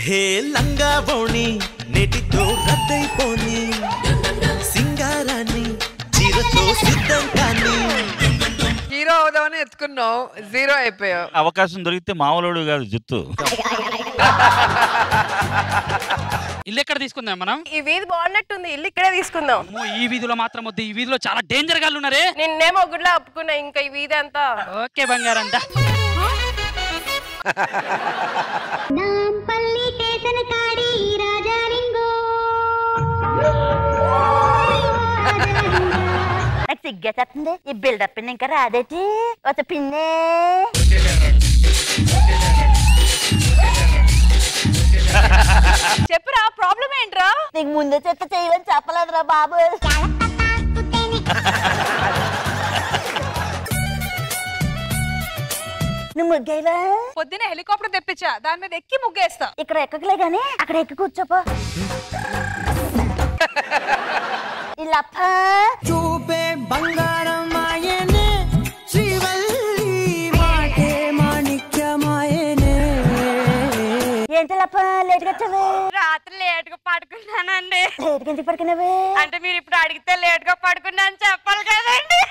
హే లంగా బోణి నెటితో రద్దయిపోని సింగారాన్ని చీరతో సిద్ధం కానీ హీరో అవుదామని ఎత్తుకున్నావు జీరో అయిపోయావు అవకాశం దొరికితే మామూలుడు కాదు జుత్తు ఇల్లు ఎక్కడ తీసుకుందాం మనం ఈ వీధి బాగున్నట్టుంది ఇల్లు ఇక్కడే తీసుకుందాం అమ్మో, ఈ వీధిలో మాత్రం వద్దు ఈ వీధిలో చాలా డేంజర్ గాళ్ళు ఉన్నారే నిన్నేమో గుడ్లో ఒప్పుకున్నా ఇంకా ఈ వీధి అంతా ఓకే బంగారం దా. నాంపల్లి స్టేషన్ కాడి రాజాలింగో నాకు సిగ్గేసేస్తుంది ఈ బిల్డప్ పిన్ ఇంకా రాదేటి ఒక పిన్నే చెప్పురా ప్రాబ్లం ఏంట్రా నీకు ముందే చెత్త చేయమని చెప్పలేదురా బాబు నువ్వు ముగ్గేవా పొద్దున హెలికాప్టర్ తెప్పించా దాని మీద ఎక్కి ముగ్గేస్తా ఇక్కడ ఎక్కకలే గానీ అక్కడ ఎక్కి కూర్చోపో ఇల్లప్ప చూపే బంగారం మాయనే శ్రీవల్లి మాటే మాణిక్యమాయనే ఏంటి లప్ప లేట్గా వచ్చావు రాత్రి లేట్ గా పడుకున్నానండి లేట్గా ఎందుకు పడుకున్నావు అంటే మీరు ఇప్పుడు అడిగితే లేట్ గా పడుకున్నాను చెప్పాలి కదండి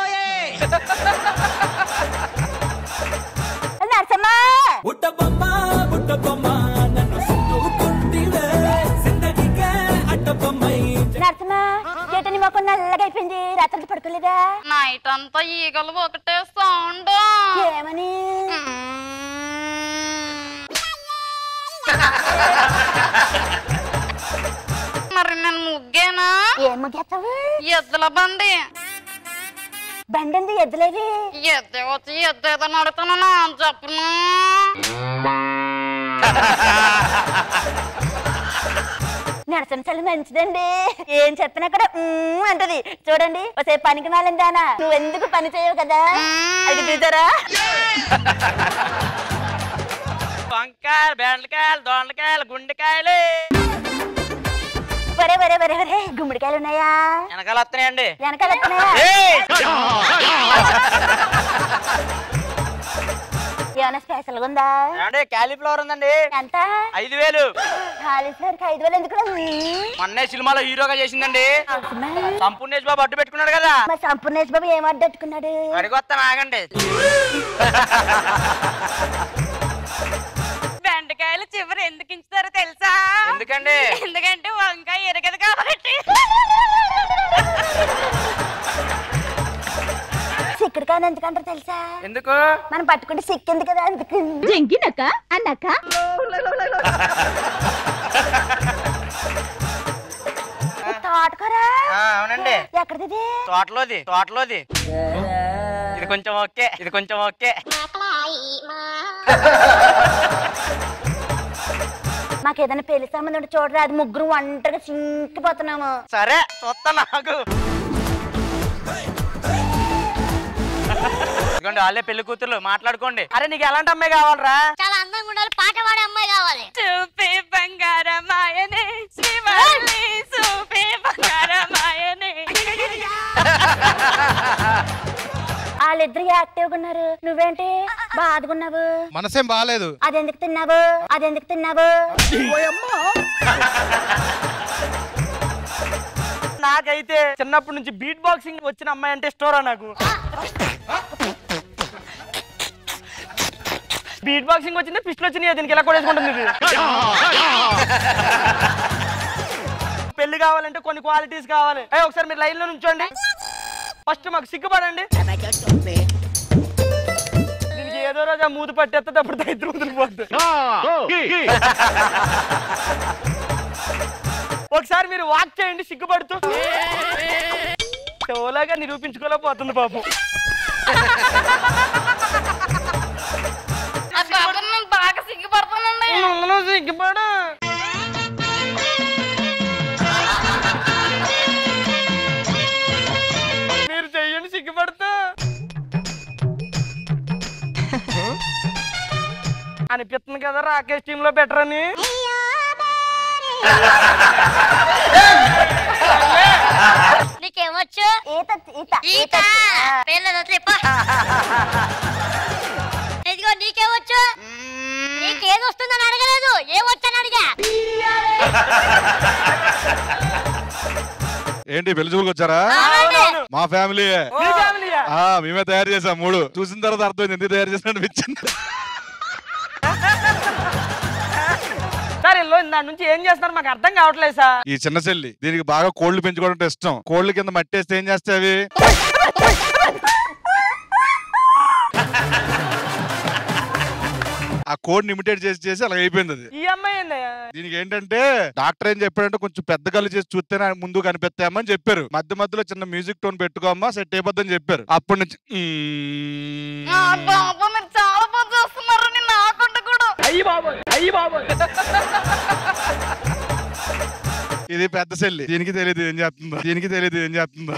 నరసమ్మ బుట్ట బొమ్మ బుట్ట బొమ్మ నన్ను చుట్టుకుంటివే జిందగీకే అట్ట బొమ్మై నరసమ్మ చేట నీ మొక్క నల్లగా అయిపోయింది రాత్రి పడుకోలేదా నైట్ అంతా ఈగలు ఒకటే సౌండ్ ఏమని మరి నేను ముగ్గేనా ఏం ముగ్గేస్తావు ఎద్దుల బండి బండి ఎద్దులేవి ఎద్దే వచ్చి ఎద్దేదో నడుతున్నా నా చెప్పను నరసం చాలా మంచిదండి ఏం చెప్పినా కూడా "ఉమ్" అంటది చూడండి ఒకసారి పనికి మాలిందానా నువ్వు ఎందుకు పని చేయవు కదా అది చూసారా వంకాయలు బెండకాయలు దొండకాయలు గుండెకాయలు వరే వరే వరే వరే గుమ్మడికాయలు ఉన్నాయా వెనకాల వస్తున్నాయండి వెనకాల వస్తున్నాయా ఏమైనా స్పెషల్ గా ఉందా ఏమండి క్యాలీఫ్లవర్ ఉందండి ఎంత ఐదు వేలు కాలీఫ్లవర్కి ఐదు వేలు ఎందుకు మొన్నే సినిమాలో హీరోగా చేసిందండి సంపూర్ణేష్ బాబు అడ్డు పెట్టుకున్నాడు కదా మరి సంపూర్ణేష్ బాబు ఏం అడ్డట్టుకున్నాడు అడిగొస్తాం ఆగండి బెండకాయలు చివరి ఎందుకు ఇంచుతారో తెలుసా ఎందుకండి ఎందుకంటే వంకాయ ఎరగదు కాబట్టి సిక్కుడుకాయని ఎందుకంటారు తెలుసా ఎందుకు మనం పట్టుకుంటే సిక్కింది కదా అందుకు జంకినక్క అన్నక్క తోటకూరా ఆ, అవునండి ఎక్కడిది తోటలోది తోటలోది ఇది కొంచెం ఓకే ఇది కొంచెం ఓకే మాకు ఏదైనా పెళ్లి సంబంధం ఉంటే చూడరా అది ముగ్గురు ఒంటరిగా చింకిపోతున్నాము సరే చూస్తా నాకు ఇదిగోండి వాళ్ళే పెళ్లి కూతుర్లు మాట్లాడుకోండి అరే నీకు ఎలాంటి అమ్మాయి కావాలరా చాలా అందంగా ఉండాలి పాట పాడే అమ్మాయి కావాలి చూపే బంగారమాయనే శ్రీవల్లి చూపే బంగారమాయనే వాళ్ళిద్దరు యాక్టివ్గా ఉన్నారు నువ్వేంటి బాధగున్నావు మనసేం బాగాలేదు అదెందుకు తిన్నావు అదెందుకు తిన్నావు నాకైతే చిన్నప్పటి నుంచి బీట్ బాక్సింగ్ వచ్చిన అమ్మాయి అంటే ఇష్టరా నాకు బీట్ బాక్సింగ్ వచ్చింది పిస్టల్ వచ్చినాయి దీనికి ఎలా కొడేసుకుంటుంది ఇది పెళ్లి కావాలంటే కొన్ని క్వాలిటీస్ కావాలి అయ్యి ఒకసారి మీరు లైన్ లో నుంచోండి ఫస్ట్ మాకు సిగ్గుపడండి దీనికి ఏదో రోజు ఆ మూతి పట్టేస్తే అప్పుడు దరిద్రం వదిలిపోద్ది ఒకసారి మీరు వాక్ చేయండి సిగ్గుపడుతూ షోలాగా నిరూపించుకోలేకపోతుంది పాపం నేను బాగా సిగ్గుపడుతానండి నువ్వు సిగ్గుపడు మీరు చెయ్యండి సిగ్గుపడుతూ అనిపిస్తుంది కదా రాకేష్ టీమ్ లో బెటర్ అని నీకేమొచ్చు ఈత ఈత ఈత పేర్లేదు వదిలేపో ఇదిగో నీకే వచ్చు నీకేది వస్తుందని అడగలేదు ఏ వచ్చని అడిగా ఏంటి పెళ్లి చూపులకు వచ్చారా అవునండి. మా ఫ్యామిలీ మీ ఫ్యామిలీయా ఆ మేమే తయారు చేసాం మూడు చూసిన తర్వాత అర్థమైంది ఎందుకు తయారు చేసినట్టు అనిపించింది సార్ ఇల్లు దాని నుంచి ఏం చేస్తున్నారు మాకు అర్థం కావట్లేదు సార్ ఈ చిన్న చెల్లి దీనికి బాగా కోళ్లు పెంచుకోవడం అంటే ఇష్టం కోళ్ల కింద మట్టేస్తే ఏం చేస్తాయి అవి ఆ కోడ్ ఇమిటేట్ చేసి చేసి అలా అయిపోయింది అది ఈ అమ్మాయి ఏంది? దీనికి ఏంటంటే డాక్టర్ ఏం చెప్పాడంటే కొంచెం పెద్ద కళ్ళు చేసి చూస్తేనే ముందు కనిపెత్తామని చెప్పారు మధ్య మధ్యలో చిన్న మ్యూజిక్ టోన్ పెట్టుకోమ్మా సెట్ అయిపోద్దని చెప్పారు అప్పటి నుంచి "మ్మ్." ఆ బాబు మీరు చాలా బాగా చేస్తున్నారు నేను నాకుంట కూడా అయ్యి బాబు అయ్యి బాబు ఇది పెద్ద చెల్లి దీనికి తెలియదు ఏం చేస్తుందో దీనికి తెలియదు ఏం చేస్తుందో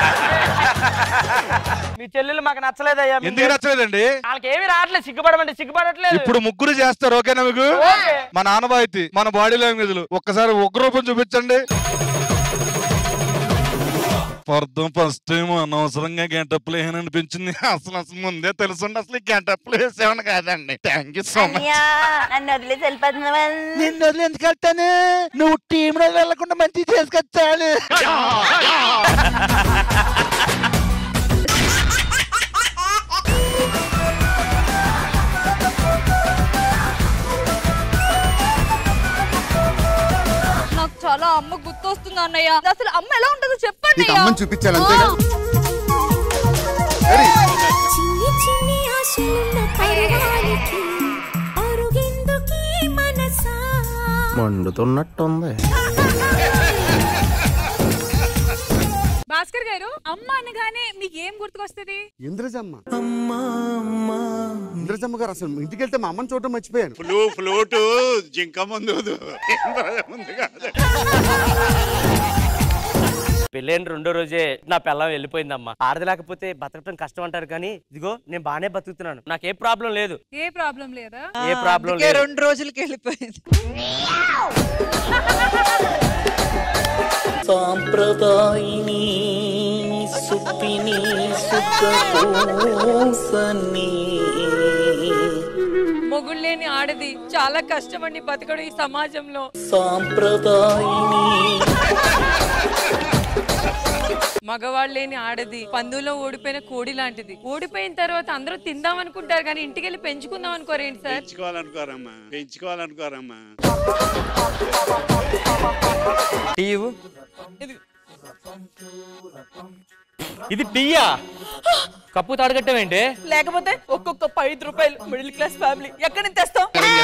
మీ చెల్లెలు మాకు నచ్చలేదయ్యా మీ ఎందుకు నచ్చలేదండి వాళ్ళకి ఏమి రావట్లేదు సిగ్గుపడమంటే సిగ్గుపడట్లేదు ఇప్పుడు ముగ్గురు చేస్తారు ఓకేనా మీకు ఓకే. మన ఆనవాయితీ మన బాడీ లాంగ్వేజ్లు ఒక్కసారి ఉగ్రూపం చూపించండి అర్థం ఫస్ట్ టైం అనవసరంగా గంటప్పులు వేయని అనిపించింది అసలు అసలు ముందే తెలుసుండి అసలు ఈ గంటప్పులు వేసేవాడు కాదండి థ్యాంక్ యూ సో మచ్ అన్నయ్య నన్ను వదిలేసి వెళ్ళిపోతున్నావా నిన్ను వదిలి ఎందుకు వెళ్తాను నువ్వు టీంలో వెళ్లకుండా మంచి చేసుకొచ్చాడు నాకు చాలా అమ్మ గుర్తొస్తుంది అన్నయ్య అసలు అమ్మ ఎలా ఉంటుందో చెప్పండి నీకు అమ్మని చూపించాలి అంతేగా చిన్ని చిన్ని ఆశలున్న పర్వానికి అరుగెందుకీ మనసా మండుతున్నట్టుంది భాస్కర్ గారు అమ్మ అనగానే మీకు ఏం గుర్తుకొస్తుంది ఇంద్రజమ్మ ఇంద్రజమ్మ గారు అసలు ఇంటికి వెళ్తే మా అమ్మని చూడటం మర్చిపోయాను ఫ్లూ ఫ్లూటు జింక ముందు ముందు కాదు పెళ్ళైన రెండో రోజే నా పిల్లం వెళ్ళిపోయిందమ్మా ఆడది లేకపోతే బతకటం కష్టం అంటారు కానీ ఇదిగో నేను బాగానే బతుకుతున్నాను నాకు ఏ ప్రాబ్లం లేదు ఏ ప్రాబ్లం లేదా ఏ ప్రాబ్లం అందుకే లేదు రెండు రోజులకి వెళ్ళిపోయింది సాంప్రదాయిని సుప్పిని సుఖపూసని మొగుళ్ళేని ఆడది చాలా కష్టం అండి బతకడం ఈ సమాజంలో సాంప్రదాయిని మగవాళ్ళు లేని ఆడది పందులో ఓడిపోయిన కోడి లాంటిది ఓడిపోయిన తర్వాత అందరూ తిందాం అనుకుంటారు కానీ ఇంటికి వెళ్ళి పెంచుకుందాం అనుకోరేంటి సార్ పెంచుకోవాలనుకోరమ్మా పెంచుకోవాలనుకోరమ్మా టీవు ఇది టీయా కప్పు తాడగట్టమేంటి లేకపోతే ఒక్కొక్క ఐదు రూపాయలు మిడిల్ క్లాస్ ఫ్యామిలీ ఎక్కడి నుంచి తెస్తాం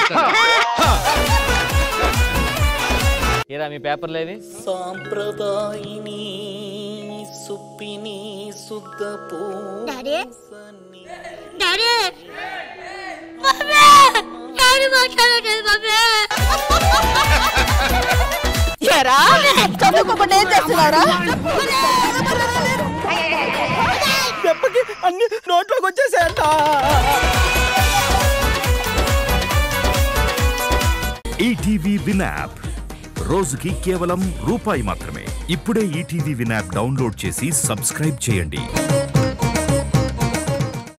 ఏరా మీ పేపర్లు ఏవి సాంప్రదాయిని సుప్పిని సుఖపూ డాడీ డాడీ మమ్మీ డాడీ మాట్లాడలేదు మమ్మీ ఎరా చదువుకోకుండా ఏం చేస్తున్నారా దెబ్బకి అన్ని నోట్లోకి వచ్చేసాయంట ఈటీవీ విన్ యాప్ రోజుకి కేవలం రూపాయి మాత్రమే ఇప్పుడే ఈటీవీ విన్ యాప్ డౌన్లోడ్ చేసి సబ్స్క్రైబ్ చేయండి